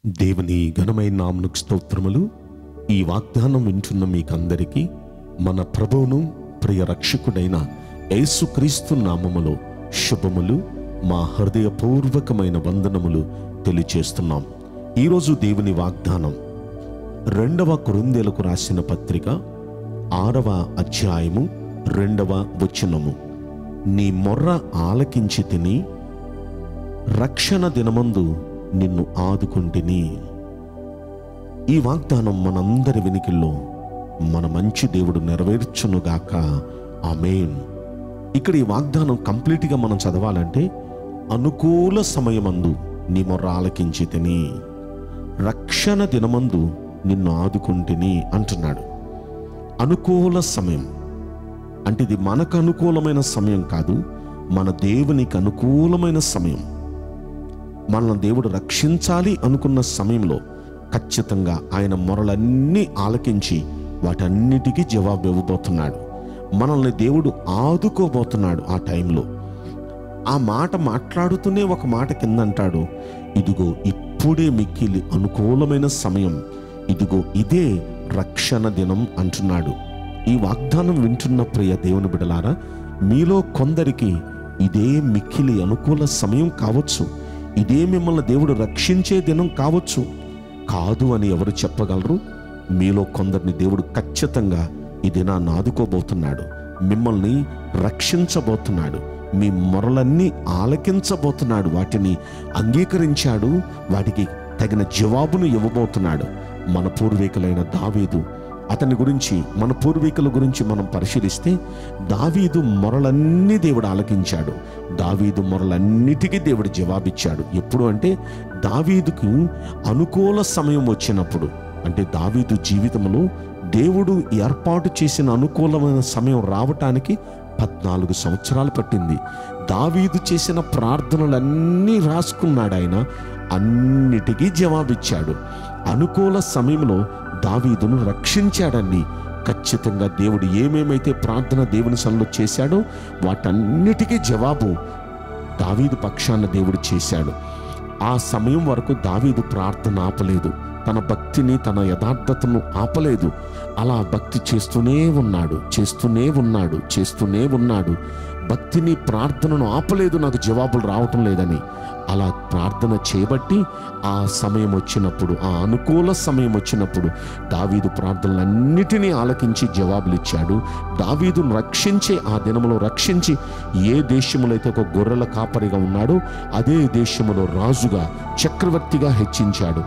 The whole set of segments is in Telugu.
దేవుని ఘనమైన నామనుకు స్తోత్రములు ఈ వాగ్దానం వింటున్న మీకందరికీ మన ప్రభువును ప్రియ రక్షకుడైన యేసుక్రీస్తు నామములో శుభములు మా హృదయపూర్వకమైన వందనములు తెలియచేస్తున్నాం ఈరోజు దేవుని వాగ్దానం రెండవ కొరిందేలకు రాసిన పత్రిక ఆరవ అధ్యాయము రెండవ వచనము నీ మొర్ర ఆలకించి తిని రక్షణ దినమందు నిన్ను ఆదుకుంటిని ఈ వాగ్దానం మనందరి వెనికిల్లో మన మంచి దేవుడు నెరవేర్చునుగాక ఆమేన్ ఇక్కడ ఈ వాగ్దానం కంప్లీట్గా మనం చదవాలంటే అనుకూల సమయమందు నీ మొర్ర ఆలకించి తిని రక్షణ దినమందు నిన్ను ఆదుకుంటిని అంటున్నాడు అనుకూల సమయం అంటే ఇది మనకు అనుకూలమైన సమయం కాదు మన దేవునికి అనుకూలమైన సమయం మనల్ని దేవుడు రక్షించాలి అనుకున్న సమయంలో ఖచ్చితంగా ఆయన మొరలన్నీ ఆలకించి వాటన్నిటికీ జవాబు ఇవ్వబోతున్నాడు మనల్ని దేవుడు ఆదుకోబోతున్నాడు ఆ టైంలో ఆ మాట మాట్లాడుతూనే ఒక మాట కింద అంటాడు ఇదిగో ఇప్పుడే మిక్కిలి అనుకూలమైన సమయం ఇదిగో ఇదే రక్షణ దినం అంటున్నాడు ఈ వాగ్దానం వింటున్న ప్రియ దేవుని బిడలారా మీలో కొందరికి ఇదే మిక్కిలి అనుకూల సమయం కావచ్చు ఇదే మిమ్మల్ని దేవుడు రక్షించే దినం కావచ్చు కాదు అని ఎవరు చెప్పగలరు మీలో కొందరిని దేవుడు ఖచ్చితంగా ఈ దినాన్ని ఆదుకోబోతున్నాడు మిమ్మల్ని రక్షించబోతున్నాడు మీ మొరలన్నీ ఆలకించబోతున్నాడు వాటిని అంగీకరించాడు వాటికి తగిన జవాబును ఇవ్వబోతున్నాడు మన పూర్వీకులైన దావీదు అతని గురించి మన పూర్వీకుల గురించి మనం పరిశీలిస్తే దావీదు మొరలన్నీ దేవుడు ఆలకించాడు దావీదు మొరలన్నిటికీ దేవుడు జవాబిచ్చాడు ఎప్పుడు అంటే దావీదుకు అనుకూల సమయం వచ్చినప్పుడు అంటే దావీదు జీవితంలో దేవుడు ఏర్పాటు చేసిన అనుకూలమైన సమయం రావటానికి పద్నాలుగు సంవత్సరాలు పట్టింది దావీదు చేసిన ప్రార్థనలన్నీ రాసుకున్నాడు ఆయన అన్నిటికీ జవాబిచ్చాడు అనుకూల సమయంలో దావీదును రక్షించాడండి ఖచ్చితంగా దేవుడు ఏమేమైతే ప్రార్థన దేవుని సన్నిలో చేశాడో వాటన్నిటికీ జవాబు దావీదు పక్షాన దేవుడు చేశాడు ఆ సమయం వరకు దావీదు ప్రార్థన ఆపలేదు తన భక్తిని తన యథార్థతను ఆపలేదు అలా భక్తి చేస్తూనే ఉన్నాడు చేస్తూనే ఉన్నాడు చేస్తూనే ఉన్నాడు భక్తిని ప్రార్థనను ఆపలేదు నాకు జవాబులు రావటం లేదని అలా ప్రార్థన చేయబట్టి ఆ సమయం వచ్చినప్పుడు ఆ అనుకూల సమయం వచ్చినప్పుడు దావీదు ప్రార్థనలన్నిటినీ ఆలకించి జవాబులు ఇచ్చాడు దావీదును రక్షించే ఆ దినములో రక్షించి ఏ దేశములో అయితే ఒక గొర్రెల కాపరిగా ఉన్నాడో అదే దేశములో రాజుగా చక్రవర్తిగా హెచ్చించాడు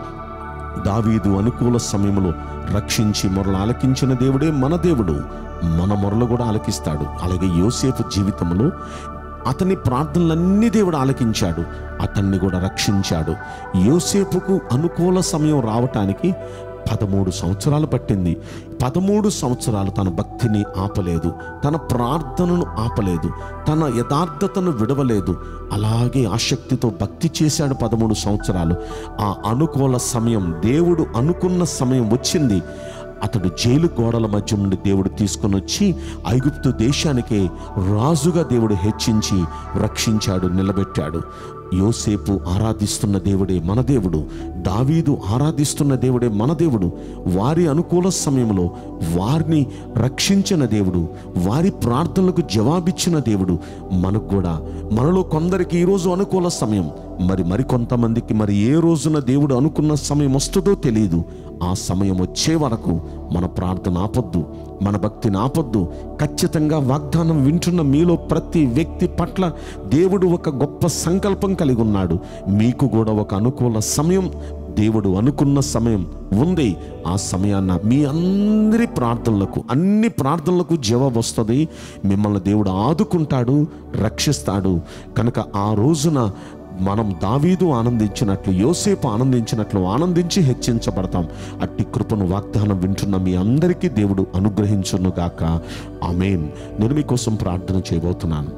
దావీదు అనుకూల సమయంలో రక్షించి మొరలు ఆలకించిన దేవుడే మన దేవుడు మన మొరలు కూడా ఆలకిస్తాడు అలాగే యోసేపు జీవితంలో అతని ప్రార్థనలన్నీ దేవుడు ఆలకించాడు అతన్ని కూడా రక్షించాడు యోసేపుకు అనుకూల సమయం రావటానికి పదమూడు సంవత్సరాలు పట్టింది పదమూడు సంవత్సరాలు తన భక్తిని ఆపలేదు తన ప్రార్థనను ఆపలేదు తన యథార్థతను విడవలేదు అలాగే ఆసక్తితో భక్తి చేశాడు పదమూడు సంవత్సరాలు ఆ అనుకూల సమయం దేవుడు అనుకున్న సమయం వచ్చింది అతడు జైలు గోడల మధ్య నుండి దేవుడు తీసుకొని వచ్చి ఐగుప్తు దేశానికే రాజుగా దేవుడు హెచ్చించి రక్షించాడు నిలబెట్టాడు యోసేపు ఆరాధిస్తున్న దేవుడే మన దేవుడు దావీదు ఆరాధిస్తున్న దేవుడే మన దేవుడు వారి అనుకూల సమయంలో వారిని రక్షించిన దేవుడు వారి ప్రార్థనలకు జవాబిచ్చిన దేవుడు మనకు కూడా మనలో కొందరికి ఈరోజు అనుకూల సమయం మరి మరికొంతమందికి మరి ఏ రోజున దేవుడు అనుకున్న సమయం వస్తుందో తెలియదు ఆ సమయం వచ్చే వరకు మన ప్రార్థన ఆపొద్దు మన భక్తిని ఆపొద్దు ఖచ్చితంగా వాగ్దానం వింటున్న మీలో ప్రతి వ్యక్తి పట్ల దేవుడు ఒక గొప్ప సంకల్పం కలిగి ఉన్నాడు మీకు కూడా ఒక అనుకూల సమయం దేవుడు అనుకున్న సమయం ఉంది ఆ సమయాన్న మీ అందరి ప్రార్థనలకు అన్ని ప్రార్థనలకు జవాబు వస్తుంది మిమ్మల్ని దేవుడు ఆదుకుంటాడు రక్షిస్తాడు కనుక ఆ రోజున మనం దావీదు ఆనందించినట్లు యోసేపు ఆనందించినట్లు ఆనందించి హెచ్చించబడతాం అట్టి కృపను వాగ్దానం వింటున్న మీ అందరికీ దేవుడు అనుగ్రహించునుగాక ఆమెన్ నేను మీకోసం ప్రార్థన చేయబోతున్నాను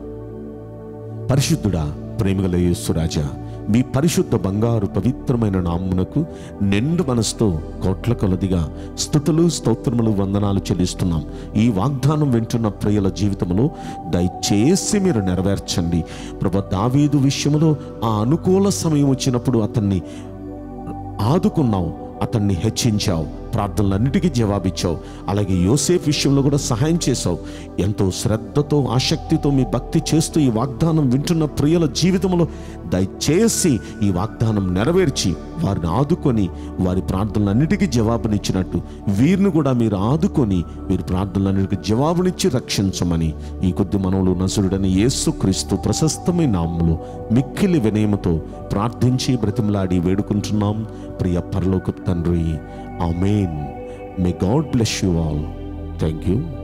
పరిశుద్ధుడా ప్రేమగల యేసురాజా మీ పరిశుద్ధ బంగారు పవిత్రమైన నామ్మునకు నిండు మనసుతో కోట్ల కొలదిగా స్థుతులు స్తోత్రములు వందనాలు చెల్లిస్తున్నాం ఈ వాగ్దానం వింటున్న ప్రియుల జీవితంలో దయచేసి మీరు నెరవేర్చండి ప్రభు దావీదు విషయంలో ఆ అనుకూల సమయం వచ్చినప్పుడు అతన్ని ఆదుకున్నావు అతన్ని హెచ్చించావు ప్రార్థనలన్నిటికీ జవాబిచ్చావు అలాగే యోసేఫ్ విషయంలో కూడా సహాయం చేశావు ఎంతో శ్రద్ధతో ఆసక్తితో మీ భక్తి చేస్తూ ఈ వాగ్దానం వింటున్న ప్రియుల జీవితంలో దయచేసి ఈ వాగ్దానం నెరవేర్చి వారిని ఆదుకొని వారి ప్రార్థనలన్నిటికీ జవాబునిచ్చినట్టు వీరిని కూడా మీరు ఆదుకొని వీరి ప్రార్థనలన్నిటికీ జవాబునిచ్చి రక్షించమని ఈ కొద్ది మనవులు నసురుడని యేసు క్రీస్తు ప్రశస్తమైన నామములో మిక్కిలి వినయముతో ప్రార్థించి బ్రతిమలాడి వేడుకుంటున్నాం ప్రియ పరలోక తండ్రి amen may God bless you all thank you